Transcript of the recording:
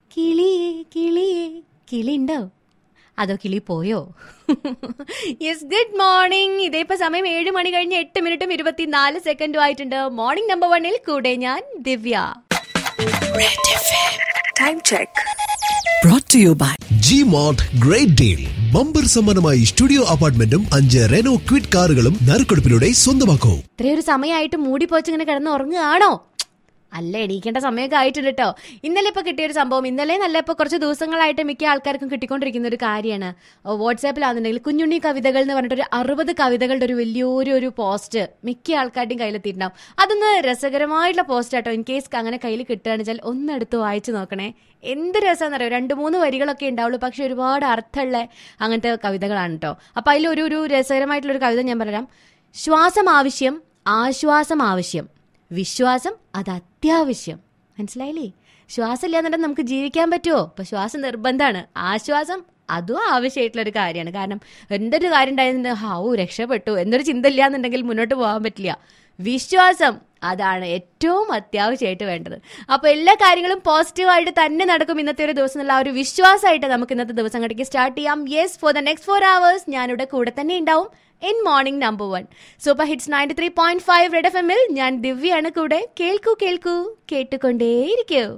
കിളിയേ കിളിയേ കിളി ഉണ്ടോ അതോ കിളി പോയോ യെസ് ഗുഡ് മോർണിംഗ് ഇതേ ഇപ്പൊ സമയം ഏഴ് മണി കഴിഞ്ഞ് എട്ട് മിനിറ്റും ഇരുപത്തിനാല് സെക്കൻഡും ആയിട്ടുണ്ട് മോർണിംഗ് നമ്പർ വണ്ണിൽ കൂടെ ഞാൻ Divya Time check. Brought to you by G mart great deal bumper സമ്മാനമായി സ്റ്റുഡിയോ അപ്പാർട്ട്മെന്റും അഞ്ച് റെനോ ക്വിഡ് കാറുകളും നറുക്കെടുപ്പിലൂടെ സ്വന്തമാക്കൂ ഇത്രയൊരു സമയമായിട്ട് മൂടി പോച്ച് ഇങ്ങനെ കിടന്ന് ഉറങ്ങുകയാണോ അല്ല എണീക്കേണ്ട സമയമൊക്കെ ആയിട്ടുണ്ട് കേട്ടോ ഇന്നലെ ഇപ്പൊ കിട്ടിയൊരു സംഭവം ഇന്നലെ നല്ല ഇപ്പൊ കുറച്ച് ദിവസങ്ങളായിട്ട് മിക്ക ആൾക്കാർക്കും കിട്ടിക്കൊണ്ടിരിക്കുന്ന ഒരു കാര്യമാണ് വാട്സാപ്പിലാണെന്നുണ്ടെങ്കിൽ കുഞ്ഞുണ്ണി കവിതകൾ എന്ന് പറഞ്ഞിട്ട് ഒരു അറുപത് കവിതകളുടെ ഒരു വലിയൊരു ഒരു പോസ്റ്റ് മിക്ക ആൾക്കാരുടെയും കയ്യിലെത്തിയിട്ടുണ്ടാവും അതൊന്ന് രസകരമായിട്ടുള്ള പോസ്റ്റ് ആട്ടോ ഇൻ കേസ് അങ്ങനെ കയ്യിൽ കിട്ടുകയാണെന്ന് വെച്ചാൽ ഒന്നെടുത്ത് വായിച്ചു നോക്കണേ എന്ത് രസമാണെന്നറിയോ രണ്ട് മൂന്ന് വരികളൊക്കെ ഉണ്ടാവുള്ളൂ പക്ഷെ ഒരുപാട് അർത്ഥമുള്ള അങ്ങനത്തെ കവിതകളാണ് കേട്ടോ അപ്പൊ അതിലൊരു ഒരു രസകരമായിട്ടുള്ള ഒരു കവിത ഞാൻ പറയാം ശ്വാസം ആവശ്യം ആശ്വാസം ആവശ്യം വിശ്വാസം അത് അത്യാവശ്യം മനസ്സിലായില്ലേ ശ്വാസം ഇല്ലാന്നുണ്ടെങ്കിൽ നമുക്ക് ജീവിക്കാൻ പറ്റുമോ അപ്പൊ ശ്വാസം നിർബന്ധമാണ് ആശ്വാസം അതും ആവശ്യമായിട്ടുള്ള ഒരു കാര്യമാണ് കാരണം എന്തൊരു കാര്യം ഉണ്ടായിരുന്നുണ്ടെങ്കിൽ ഹൗ രക്ഷപ്പെട്ടു എന്നൊരു ചിന്ത ഇല്ലാന്നുണ്ടെങ്കിൽ മുന്നോട്ട് പോകാൻ പറ്റില്ല വിശ്വാസം അതാണ് ഏറ്റവും അത്യാവശ്യമായിട്ട് വേണ്ടത് അപ്പൊ എല്ലാ കാര്യങ്ങളും പോസിറ്റീവായിട്ട് തന്നെ നടക്കും ഇന്നത്തെ ഒരു ദിവസം എന്നുള്ള ആ ഒരു വിശ്വാസമായിട്ട് നമുക്ക് ഇന്നത്തെ ദിവസം കടയ്ക്ക് സ്റ്റാർട്ട് ചെയ്യാം yes for the next four hours ഞാനിവിടെ കൂടെ തന്നെ ഉണ്ടാവും in morning number one super hits ninety three point five red F എമ്മിൽ ഞാൻ ദിവ്യയാണ് കൂടെ കേൾക്കൂ കേൾക്കൂ കേട്ടുകൊണ്ടേയിരിക്കൂ